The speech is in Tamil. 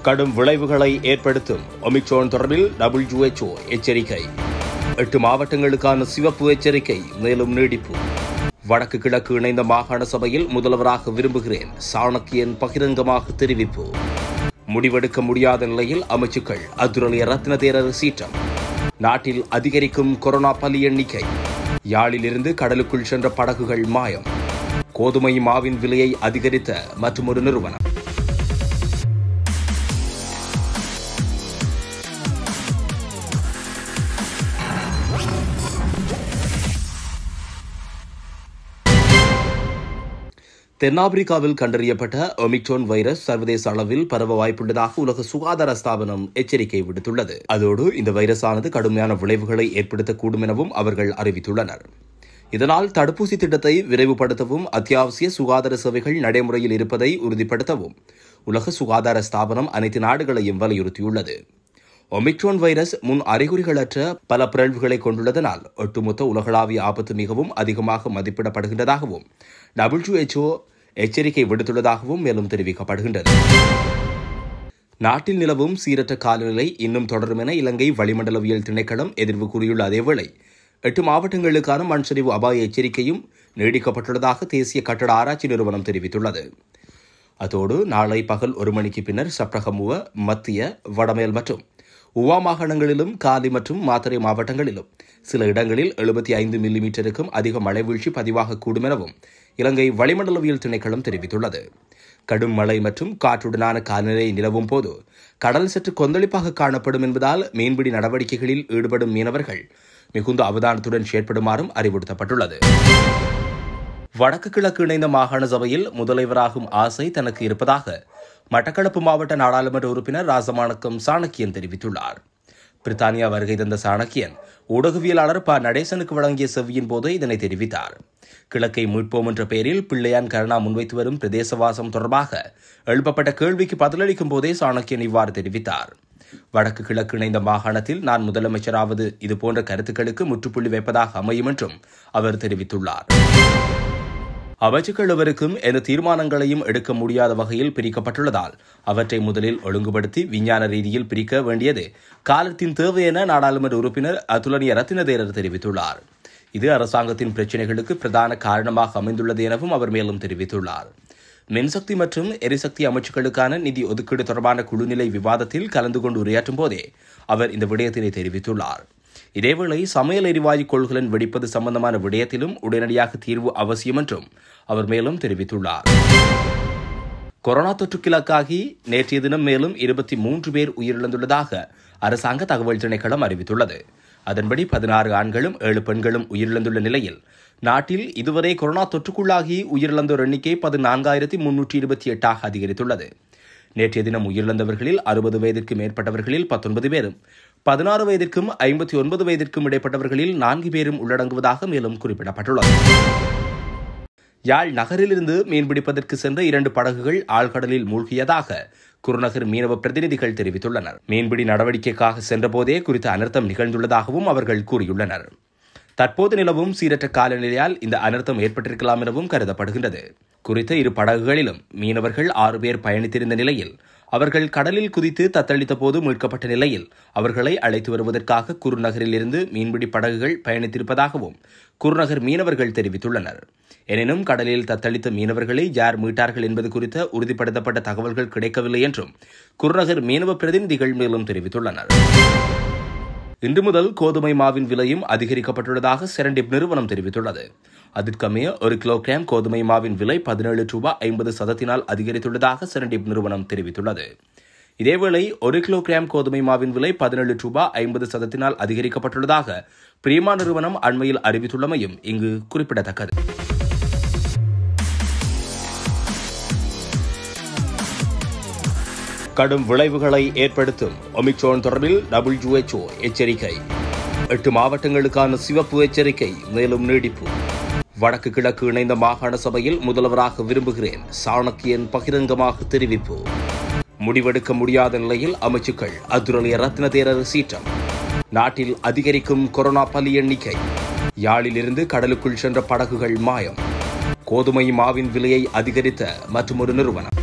கடும் விளைவுகளை ஏற்படுத்தும் ஒமிக்ரோன் தொடர்பில் WHO எச்சரிக்கை எட்டு மாவட்டங்களுக்கான சிவப்பு எச்சரிக்கை மேலும் நீடிப்பு வடக்கு கிழக்கு இணைந்த மாகாண சபையில் முதல்வராக விரும்புகிறேன் சாணக்கியன் பகிரங்கமாக தெரிவிப்பு முடிவெடுக்க முடியாத நிலையில் அமைச்சுக்கள் அதுரலிய ரத்ன தேரர் சீற்றம் நாட்டில் அதிகரிக்கும் கொரோனா பலி எண்ணிக்கை யாழிலிருந்து கடலுக்குள் சென்ற படகுகள் மாயம் கோதுமை மாவின் விலையை அதிகரித்த மற்றொரு நிறுவனம் தென்னாப்பிரிக்காவில் கண்டறியப்பட்ட ஒமிக்ரோன் வைரஸ் சர்வதேச அளவில் பரவ வாய்ப்புள்ளதாக உலக சுகாதார ஸ்தாபனம் எச்சரிக்கை விடுத்துள்ளது அதோடு இந்த வைரஸானது கடுமையான விளைவுகளை ஏற்படுத்தக்கூடும் எனவும் அவர்கள் அறிவித்துள்ளனர் இதனால் தடுப்பூசி திட்டத்தை விரைவுபடுத்தவும் அத்தியாவசிய சுகாதார சேவைகள் நடைமுறையில் இருப்பதை உறுதிப்படுத்தவும் உலக சுகாதார ஸ்தாபனம் அனைத்து நாடுகளையும் வலியுறுத்தியுள்ளது ஒமிக்ரோன் வைரஸ் முன் அறிகுறிகளற்ற பல பிறழ்வுகளை கொண்டுள்ளதனால் ஒட்டுமொத்த உலகளாவிய ஆபத்து மிகவும் அதிகமாக மதிப்பிடப்படுகின்றதாகவும் WHO எச்சரிக்கை விடுத்துள்ளதாகவும் மேலும் தெரிவிக்கப்படுகின்றது நாட்டில் நிலவும் சீரற்ற காலநிலை இன்னும் தொடரும் என இலங்கை வளிமண்டலவியல் திணைக்களம் எதிர்வு கூறியுள்ள அதேவேளை எட்டு மாவட்டங்களுக்கான மண் சரிவு அபாய எச்சரிக்கையும் நீடிக்கப்பட்டுள்ளதாக தேசிய கட்டட ஆராய்ச்சி நிறுவனம் தெரிவித்துள்ளது அதோடு நாளை பகல் ஒரு மணிக்கு பின்னர் சப்ரகமுவ மத்திய வடமேல் மற்றும் உவா மாகாணங்களிலும் காலி மற்றும் மாத்தறை மாவட்டங்களிலும் சில இடங்களில் எழுபத்தி ஐந்து மில்லிமீட்டருக்கும் அதிக மழை வீழ்ச்சி பதிவாகக்கூடும் எனவும் இலங்கை வளிமண்டலவியல் திணைக்களம் தெரிவித்துள்ளது கடும் மழை மற்றும் காற்றுடனான காலநிலை நிலவும் போது கடல் சற்று கொந்தளிப்பாக காணப்படும் என்பதால் மீன்பிடி நடவடிக்கைகளில் ஈடுபடும் மீனவர்கள் மிகுந்த அவதானத்துடன் செயற்படுமாறும் அறிவுறுத்தப்பட்டுள்ளது வடக்கு கிழக்கு இணைந்த மாகாண சபையில் முதல்வராகும் ஆசை தனக்கு இருப்பதாக மட்டக்களப்பு மாவட்ட நாடாளுமன்ற உறுப்பினர் ராசமாணக்கம் சாணக்கியன் தெரிவித்துள்ளார் பிரித்தானியா வருகை தந்த சாணக்கியன் ஊடகவியலாளர் ப நடேசனுக்கு வழங்கிய செவ்வியின் போது இதனை தெரிவித்தார் கிழக்கை மீட்போம் என்ற பெயரில் பிள்ளையான் கருணா முன்வைத்து வரும் பிரதேசவாசம் தொடர்பாக எழுப்பப்பட்ட கேள்விக்கு பதிலளிக்கும் போதே சாணக்கியன் இவ்வாறு தெரிவித்தார் வடக்கு கிழக்கு இணைந்த மாகாணத்தில் நான் முதலமைச்சராவது இதுபோன்ற கருத்துக்களுக்கு முற்றுப்புள்ளி வைப்பதாக அமையும் என்றும் அவர் தெரிவித்துள்ளார் அமைச்சுக்கள் எவருக்கும் எந்த தீர்மானங்களையும் எடுக்க முடியாத வகையில் பிரிக்கப்பட்டுள்ளதால் அவற்றை முதலில் ஒழுங்குபடுத்தி விஞ்ஞான ரீதியில் பிரிக்க வேண்டியது காலத்தின் தேவை என நாடாளுமன்ற உறுப்பினர் அதுலனிய ரத்தினதேரர் தெரிவித்துள்ளார் இது அரசாங்கத்தின் பிரச்சினைகளுக்கு பிரதான காரணமாக அமைந்துள்ளது எனவும் அவர் மேலும் தெரிவித்துள்ளார் மின்சக்தி மற்றும் எரிசக்தி அமைச்சுக்களுக்கான நிதி ஒதுக்கீடு தொடர்பான குழுநிலை விவாதத்தில் கலந்து கொண்டு உரையாற்றும் போதே அவர் இந்த விடயத்தினை தெரிவித்துள்ளார் இதேவேளை சமையல் எரிவாயு கொள்கலன் வெடிப்பது சம்பந்தமான விடயத்திலும் உடனடியாக தீர்வு அவசியம் என்றும் அவர் மேலும் தெரிவித்துள்ளார் கொரோனா தொற்றுக்கிழக்காகி நேற்றைய தினம் மேலும் இருபத்தி மூன்று பேர் உயிரிழந்துள்ளதாக அரசாங்க தகவல் திணைக்களம் அறிவித்துள்ளது அதன்படி பதினாறு ஆண்களும் ஏழு பெண்களும் உயிரிழந்துள்ள நிலையில் நாட்டில் இதுவரை கொரோனா தொற்றுக்குள்ளாகி உயிரிழந்தோர் எண்ணிக்கை பதினான்காயிரத்தி முன்னூற்றி இருபத்தி எட்டாக அதிகரித்துள்ளது நேற்றைய தினம் உயிரிழந்தவர்களில் அறுபது வயதிற்கு மேற்பட்டவர்களில் பத்தொன்பது பேரும் பதினாறு வயதிற்கும் ஐம்பத்தி ஒன்பது வயதிற்கும் இடைப்பட்டவர்களில் நான்கு பேரும் உள்ளடங்குவதாக மேலும் குறிப்பிடப்பட்டுள்ளது யாழ் நகரிலிருந்து மீன்பிடிப்பதற்கு சென்ற இரண்டு படகுகள் ஆழ்கடலில் மூழ்கியதாக குருநகர் மீனவ பிரதிநிதிகள் தெரிவித்துள்ளனர் மீன்பிடி நடவடிக்கைக்காக சென்றபோதே குறித்த அனர்த்தம் நிகழ்ந்துள்ளதாகவும் அவர்கள் கூறியுள்ளனர் தற்போது நிலவும் சீரற்ற காலநிலையால் இந்த அனர்த்தம் ஏற்பட்டிருக்கலாம் எனவும் கருதப்படுகின்றது குறித்த இரு படகுகளிலும் மீனவர்கள் ஆறு பேர் பயணித்திருந்த நிலையில் அவர்கள் கடலில் குதித்து தத்தளித்த போது மீட்கப்பட்ட நிலையில் அவர்களை அழைத்து வருவதற்காக குருநகரில் இருந்து மீன்பிடி படகுகள் பயணித்திருப்பதாகவும் குருநகர் மீனவர்கள் தெரிவித்துள்ளனர் எனினும் கடலில் தத்தளித்த மீனவர்களை யார் மீட்டார்கள் என்பது குறித்த உறுதிப்படுத்தப்பட்ட தகவல்கள் கிடைக்கவில்லை என்றும் குருநகர் மீனவ பிரதிநிதிகள் மேலும் தெரிவித்துள்ளனர் இன்று முதல் கோதுமை மாவின் விலையும் அதிகரிக்கப்பட்டுள்ளதாக செரண்டிப் நிறுவனம் தெரிவித்துள்ளது அதற்கமைய ஒரு கிலோகிராம் கோதுமை மாவின் விலை பதினேழு ரூபாய் ஐம்பது சதத்தினால் அதிகரித்துள்ளதாக செரண்டிப் நிறுவனம் தெரிவித்துள்ளது இதேவேளை ஒரு கிலோகிராம் கோதுமை மாவின் விலை பதினேழு ரூபாய் ஐம்பது சதத்தினால் அதிகரிக்கப்பட்டுள்ளதாக பிரிமா நிறுவனம் அண்மையில் அறிவித்துள்ளமையும் இங்கு குறிப்பிடத்தக்கது கடும் விளைவுகளை ஏற்படுத்தும் ஒமிக்ரோன் தொடர்பில் WHO எச்சரிக்கை எட்டு மாவட்டங்களுக்கான சிவப்பு எச்சரிக்கை மேலும் நீடிப்பு வடக்கு கிழக்கு இணைந்த மாகாண சபையில் முதல்வராக விரும்புகிறேன் சாணக்கியன் பகிரங்கமாக தெரிவிப்பு முடிவெடுக்க முடியாத நிலையில் அமைச்சுக்கள் அதுரலிய ரத்ன தேரர் சீற்றம் நாட்டில் அதிகரிக்கும் கொரோனா பலி எண்ணிக்கை யாழிலிருந்து கடலுக்குள் சென்ற படகுகள் மாயம் கோதுமை மாவின் விலையை அதிகரித்த மற்றொரு நிறுவனம்